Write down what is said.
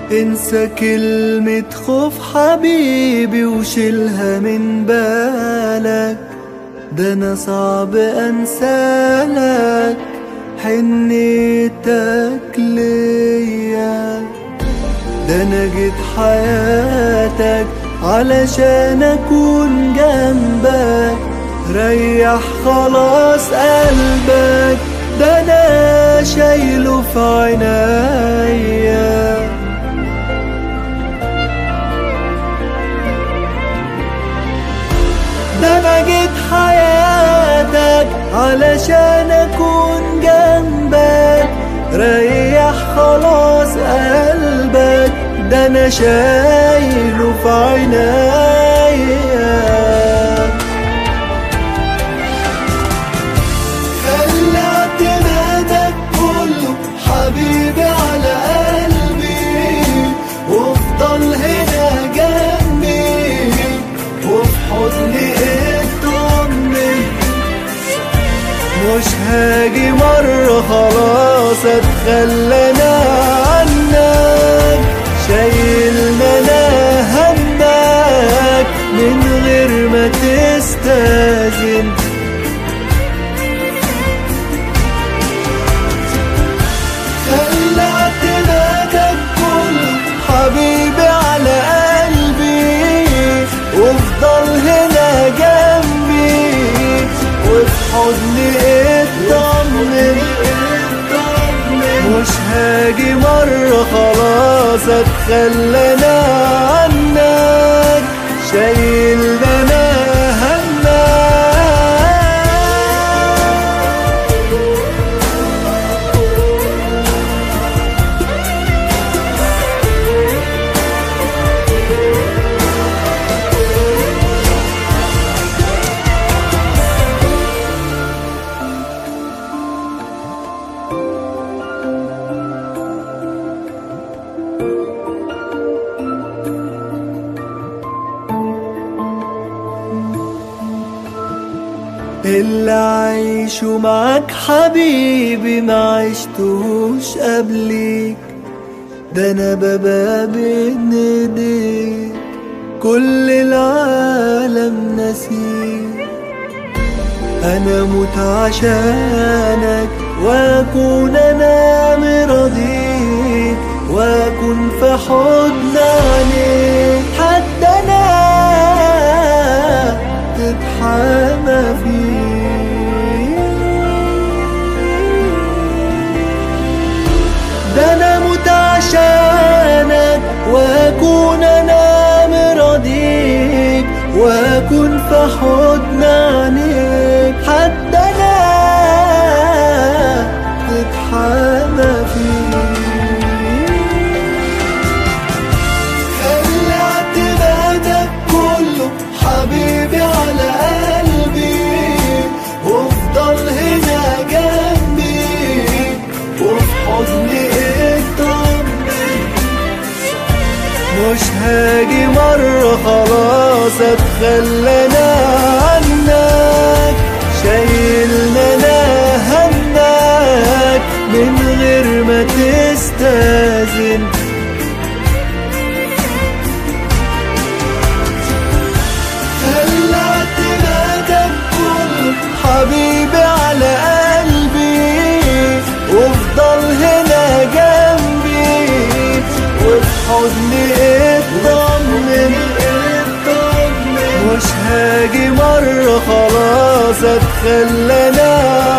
انسى كلمة خوف حبيبي وشيلها من بالك ده انا صعب انسالك حنيتك ليا ده انا جيت حياتك علشان اكون جنبك ريح خلاص قلبك ده انا شايله في عينيا ده انا جيت حياتك علشان اكون جنبك ريح خلاص قلبك ده انا شايله في عينيا خلي اعتمادك كله حبيبي على قلبي وافضل هنا جنبي وفي حضني اطمن مش هاجي مرة خلاص اتخلى انا عنك شايل انا همك من غير ما تستاذن خلي اعتمادك كله حبيبي على قلبي وافضل هنا جنبي وفي حضني اطمن مش هاجي مرة خلاص اتخلى انا عنك شايل انا همك اللي عايشه معاك حبيبي ما عشتوش قبليك ده انا بابا بين ايديك كل العالم نسيك انا موت عشانك واكون انا مرضيك واكون في حضن عينيك حتى انا تتحامى فيك ده انا موت عشانك واكون انا مرضيك واكون في حضن عينيك حتى انا تتحامى فيك خلي اعتمادك كله حبيبي على قلبي وافضل هنا جنبي وفي حضني اطمن مش هاجي مرة خلاص اتخلى انا عنك شايل انا همك من غير ما تستاذن خلي اعتمادك كله حبيبي على قلبي وافضل هنا جنبي وفي حضني اطمن مش هاجي مرة خلاص اتخلى انا